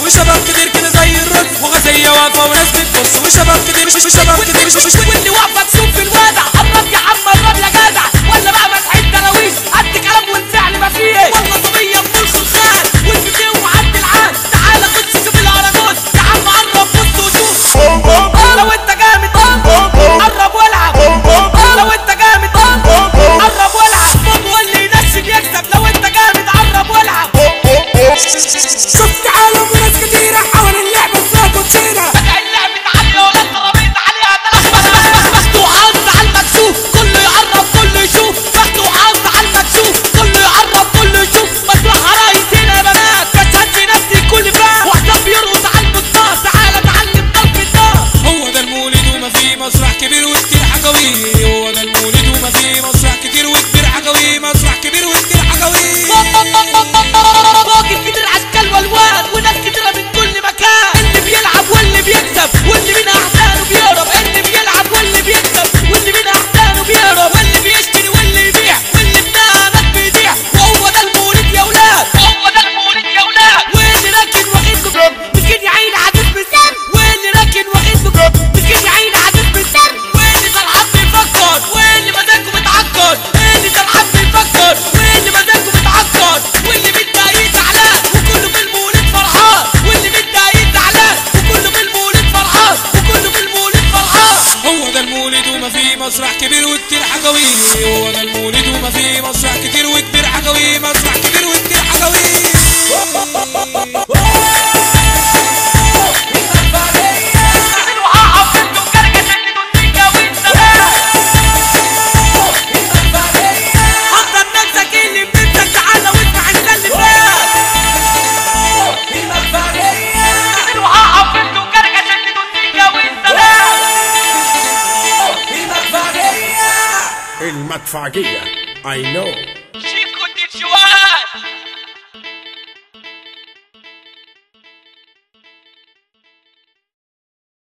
وشباب كتير كده زي الرز وغزية واقفة وناس بتبص وشباب كتير وشباب كتير واللي واقفه تشوف في الوضع قرب يا عم قرب يا جدع ولا بقى مسعيد دراويش قد كلام والفعل ما فيه والله طبيعي ام الخلخال والفتيه وعد العال تعالى خد شوف العراجوز يا عم قرب بص وشوف لو انت جامد قرب والعب لو انت جامد قرب والعب واللي ينشن يكسب لو انت جامد قرب والعب شفت عالم وناس كتيرة حول اللعبة فيها كوتشينة بدأ اللعب تعلي ولا الترابيزة عليها تلات مفتوحات على المكشوف كله يقرب كله يشوف مفتوحات على المكشوف كله يقرب كله يشوف مطرح عرايس هنا يا بنات كشات في نفسي كل فات وحساب بيرقص على المقدار تعالى اتعلم ضرب النار هو ده المولد وما فيه مسرح كبير وكتير حكاوي هو ده المولد وما فيه مسرح كتير وكتير حكاوي مسرح كبير وكتير حكاوي راجل كتير اشكال والوان وناس كتيرة من كل مكان اللي بيلعب واللي بيكسب واللي من احسانه بيهرب اللي بيلعب واللي بيكسب واللي من احسانه بيهرب واللي بيشتري واللي يبيع واللي بنامك بيبيع وهو ده المولد يا ولاد وهو ده المولد يا ولاد واللي راكن واخد له مسكين يا عيني عدد بالسر واللي راكن واخد له مسكين يا عيني عدد بالسر واللي طلعان بيفكر واللي مزاجه متعكر اللي طلعان بيفكر واللي مزاجه متعكر واللي متضايق زعلان وكله في المولد فرحان واللي متضايق زعلان وكله في المولد فرحان وكله في المولد فرحان هو ده المولد وما فيه مسرح كبير وكتير حكاوي هو ده المولد وما فيه مسرح كتير وكتير حكاوي مسرح كبير وكتير حكاوي نزل وهقف انتوا كركة شددوا السكة والسلام حضر نفسك اللي بنفسك تعالى واسمع انت اللي فات نزل وهقف انتوا كركة شددوا السكة والسلام المدفعية I know شيف كنت شوال